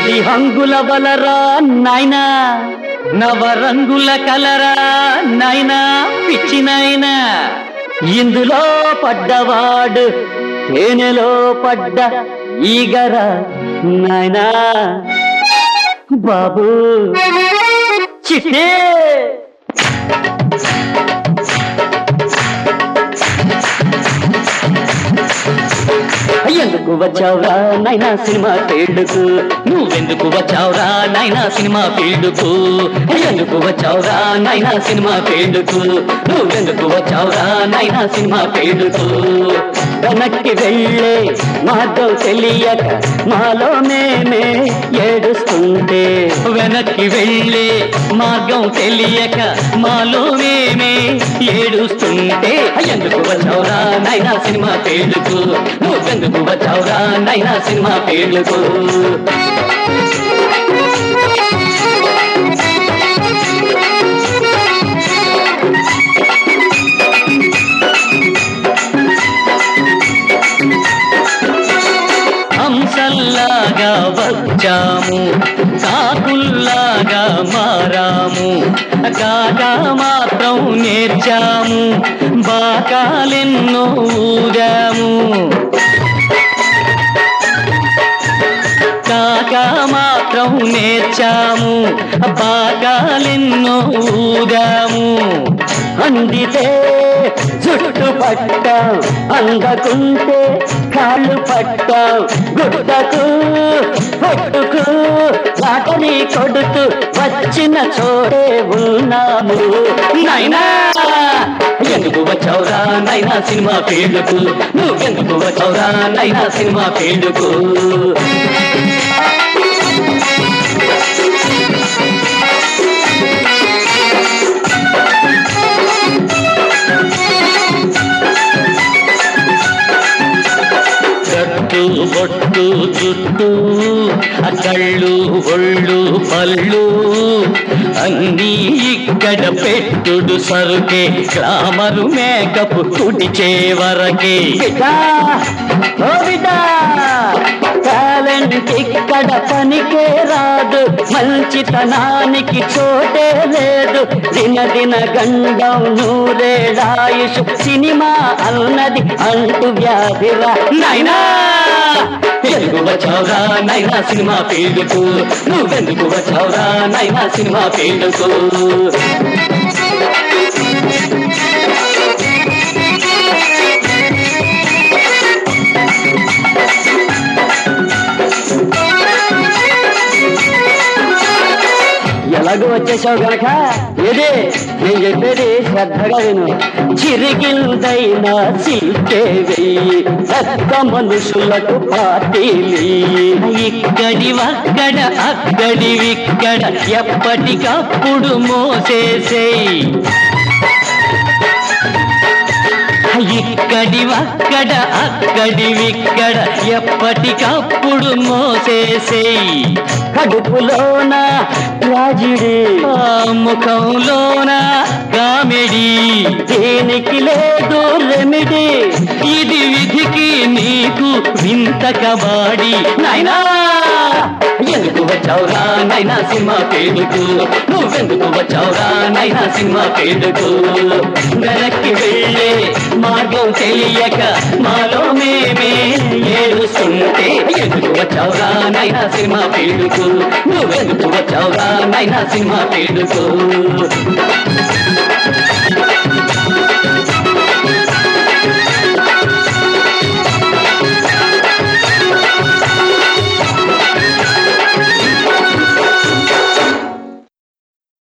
ఇది హంగుల వలరా నాయనా నవరంగుల కలరా నాయనా పిచ్చి నాయనా ఇందులో పడ్డవాడు తేనెలో పడ్డ ఈగరా నాయనా బాబు చిట్టే ఎందుకు వచ్చావురా నైనా సినిమా ఫీల్డ్కు నువ్వెందుకు వచ్చావురా నైనా సినిమా ఫీల్డ్కు ఎందుకు వచ్చావురా నైనా సినిమా ఫీల్డ్కు నువ్వెందుకు వచ్చావురా నైనా సినిమా ఫీల్డ్కు వెనక్కి వెళ్ళే మార్గం తెలియక మాలో మేమే ఏడుస్తుంటే వెనక్కి వెళ్ళే మార్గం తెలియక మాలో మేమే ఏడుస్తుంటే ఎందుకు వచ్చావురా నైనా సినిమా ఫీల్డ్కు నువ్వెందుకు వచ్చావురా నైనా సినిమా ఫీల్డ్కు హంసల్లాగా వచ్చాము కాకుల్లాగా మారాము కాగా మాత్రం నేర్చాము బాకాలెన్నో ఊగాము కాగా మాత్రం నేర్చాము బాగాలెన్నో ఊగాము అందితే జుట్టు పట్టాం అందకుంటే కాళ్ళు పట్టాం గుడ్డకు పొట్టుకు వాటని కొడుతూ వచ్చిన చోటే ఉన్నాము నైనా ఎందుకు వచ్చావురా నైనా సినిమా ఫీల్డ్కు నువ్వెందుకు వచ్చావురా నైనా సినిమా ఫీల్డ్కు కట్టు బొట్టు జుట్టు ఆ కళ్ళు ఒళ్ళు పళ్ళు అన్నీ ఇక్కడ పెట్టుడు సరుకే గ్లామరు మేకప్ కుడిచే వరకే టాలెంట్ ఇక్కడ పనికే రాదు మంచితనానికి చోటే లేదు దిన దిన గండం నూరేడాయుష్ సినిమా అన్నది అంటు వ్యాధిరా నైనా ఎందుకు వచ్చావురా నైనా సినిమా ఫీల్డ్కు నువ్వెందుకు వచ్చావురా నైనా సినిమా ఫీల్డ్కు ఎలాగో వచ్చేసావు గనక ఏదే నేను చెప్పేది శ్రద్ధగా విను చిరిగిందైనా సిల్కే వెయ్యి పెద్ద మనుషులకు పార్టీలి ఇక్కడి వక్కడ అక్కడి విక్కడ ఎప్పటికప్పుడు మోసేసేయి ఇక్కడి వక్కడ అక్కడి విక్కడ ఎప్పటికప్పుడు మోసేసేయి కడుపులోన ట్రాజిడీ ముఖంలోన కామెడీ దేనికి లేదు రెమిడీ ఇది విధికి నీకు వింత కబాడి నాయనా ఎందుకు వచ్చావురా నైనా సినిమా పేరుకు నువ్వెందుకు వచ్చావురా నైనా సినిమా పేరుకు వెనక్కి వెళ్ళే మార్గం తెలియక మాలో మేమే ఏడుస్తుంటే ఎందుకు వచ్చావురా నైనా సినిమా పేరుకు నువ్వెందుకు వచ్చావురా నైనా సినిమా పేరుకు